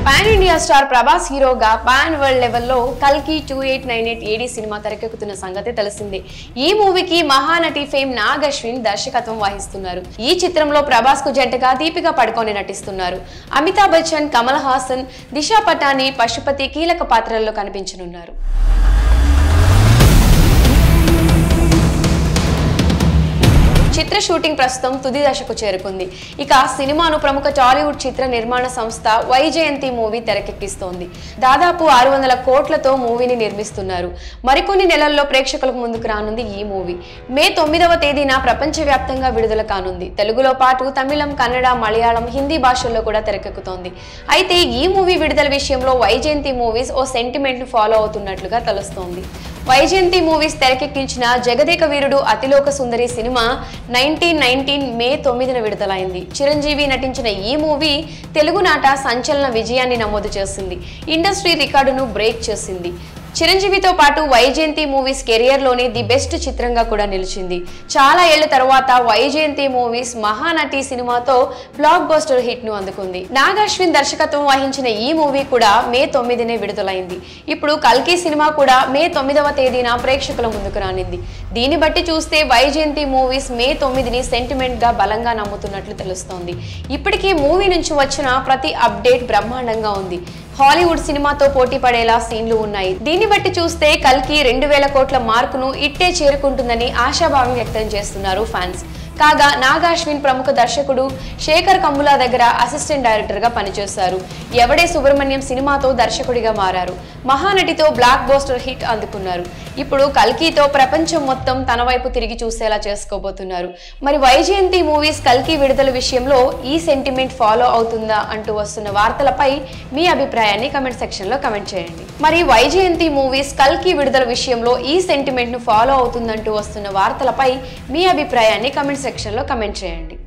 pan India star Prabhas హీరోగా pan world లెవెల్లో కల్కి two eight nine eight AD సినిమా తెరకెక్కుతున్న సంగతి తెలిసిందే ఈ మూవీకి మహానటి ఫేమ్ నాగ్ అశ్విన్ దర్శకత్వం వహిస్తున్నారు ఈ చిత్రంలో ప్రభాస్ కు జంటగా దీపిక పడుకొని నటిస్తున్నారు అమితాబ్ బచ్చన్ కమల్ హాసన్ దిశా పటాని పశుపతి కీలక పాత్రల్లో కనిపించనున్నారు చిత్ర షూటింగ్ ప్రస్తుతం తుది దశకు చేరుకుంది ఇక సినిమాను ప్రముఖ టాలీవుడ్ చిత్ర నిర్మాణ సంస్థ వైజయంతి మూవీ తెరకెక్కిస్తోంది దాదాపు ఆరు వందల కోట్లతో మూవీని నిర్మిస్తున్నారు మరికొన్ని నెలల్లో ప్రేక్షకులకు ముందుకు రానుంది ఈ మూవీ మే తొమ్మిదవ తేదీన ప్రపంచవ్యాప్తంగా విడుదల కానుంది తెలుగులో పాటు తమిళం కన్నడ మలయాళం హిందీ భాషల్లో కూడా తెరకెక్కుతోంది అయితే ఈ మూవీ విడుదల విషయంలో వైజయంతి మూవీస్ ఓ సెంటిమెంట్ ను ఫాలో అవుతున్నట్లుగా తెలుస్తోంది వైజయంతి మూవీస్ తెరకెక్కించిన జగదేక వీరుడు అతిలోక సుందరి సినిమా నైన్టీన్ నైన్టీన్ మే తొమ్మిదిన విడుదలైంది చిరంజీవి నటించిన ఈ మూవీ తెలుగునాట సంచలన విజయాన్ని నమోదు చేసింది ఇండస్ట్రీ రికార్డును బ్రేక్ చేసింది చిరంజీవితో పాటు వైజయంతి మూవీస్ కెరియర్లోనే ది బెస్ట్ చిత్రంగా కూడా నిలిచింది చాలా ఏళ్ల తర్వాత వైజయంతి మూవీస్ మహానటి సినిమాతో బ్లాక్ బస్టర్ హిట్ ను అందుకుంది నాగ్ అశ్విన్ దర్శకత్వం వహించిన ఈ మూవీ కూడా మే తొమ్మిదినే విడుదలైంది ఇప్పుడు కల్కి సినిమా కూడా మే తొమ్మిదవ తేదీన ప్రేక్షకుల ముందుకు రానింది దీన్ని బట్టి చూస్తే వైజయంతి మూవీస్ మే తొమ్మిదిని సెంటిమెంట్ గా బలంగా నమ్ముతున్నట్లు తెలుస్తోంది ఇప్పటికే మూవీ నుంచి వచ్చిన ప్రతి అప్డేట్ బ్రహ్మాండంగా ఉంది హాలీవుడ్ సినిమాతో పోటీ పడేలా సీన్లు ఉన్నాయి దీన్ని బట్టి చూస్తే కల్కి రెండు వేల కోట్ల మార్కును ఇట్టే చేరుకుంటుందని ఆశాభావం వ్యక్తం చేస్తున్నారు ఫ్యాన్స్ కాగా నాగాశ్విన్ ప్రముఖ దర్శకుడు శేఖర్ కమ్ములా దగ్గర అసిస్టెంట్ డైరెక్టర్ గా పనిచేశారు ఎవడే సుబ్రహ్మణ్యం సినిమాతో దర్శకుడిగా మారారు మహానటితో బ్లాక్ బోస్టర్ హిట్ అందుకున్నారు ఇప్పుడు కల్కితో ప్రపంచం మొత్తం తన వైపు తిరిగి చూసేలా చేసుకోబోతున్నారు మరి వైజయంతి మూవీస్ కల్కి విడుదల విషయంలో ఈ సెంటిమెంట్ ఫాలో అవుతుందా అంటూ వస్తున్న వార్తలపై మీ అభిప్రాయాన్ని కమెంట్ సెక్షన్ లో కమెంట్ చేయండి మరి వైజయంతి మూవీస్ కల్కి విడుదల విషయంలో ఈ సెంటిమెంట్ ను ఫాలో అవుతుందంటూ వస్తున్న వార్తలపై మీ అభిప్రాయాన్ని కమెంట్ సెక్షన్ లో కమెంట్ చేయండి